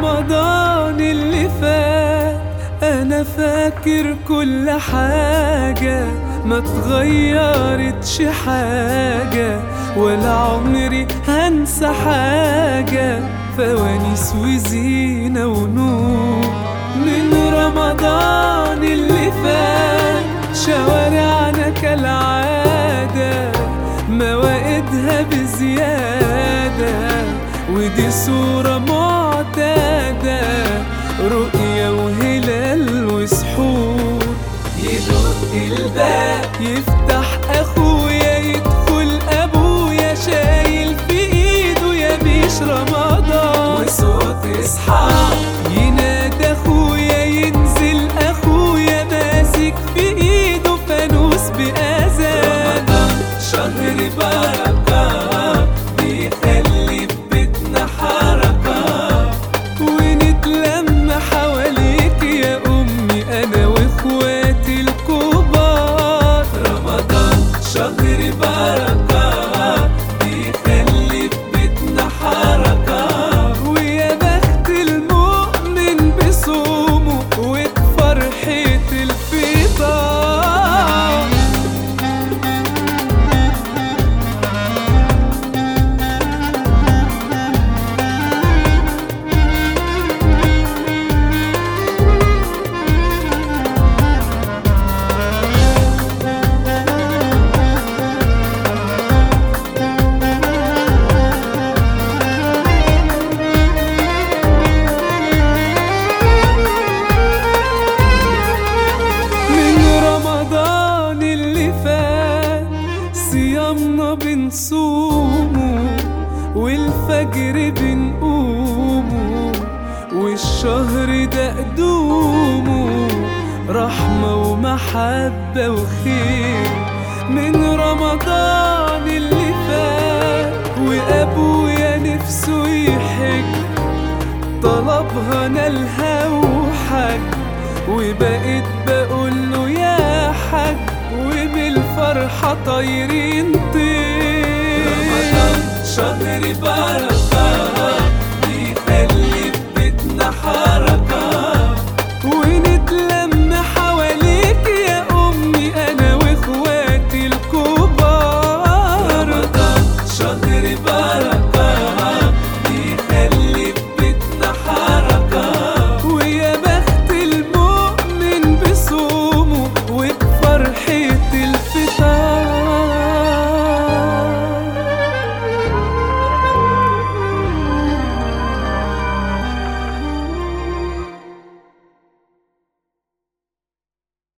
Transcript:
رمضان اللي فات انا فاكر كل حاجة ما تغيرتش حاجة ولا عمري هنسى حاجة فوانيس وزينة ونور من رمضان اللي فات شوارعنا كالعادة موائدها بزيادة ودي صورة معتادة رؤية وهلال وسحور يدق الباب يفتح أخويا يدخل أبويا شايل في إيده يميش رمضان وصوت إصحاب ينادى أخويا ينزل أخويا ماسك في إيده فانوس بأذان شهر بركة بيخلي في بيتنا حركة ونتلم حواليك يا أمي أنا وإخواتي الكبار رمضان شهر بركة بيخلي في بيتنا حركة ويا بخت المؤمن بصومه وبفرحة الفطار من رمضان اللي فات صيامنا بنصومه والفجر بنقومه والشهر ده قدومه رحمة ومحبة وخير من رمضان اللي فات وأبويا نفسه يحج طلبها نالها وحج وبقيت بقول له يا حج وبالفرحة طايرين طير رمضان شهر بركة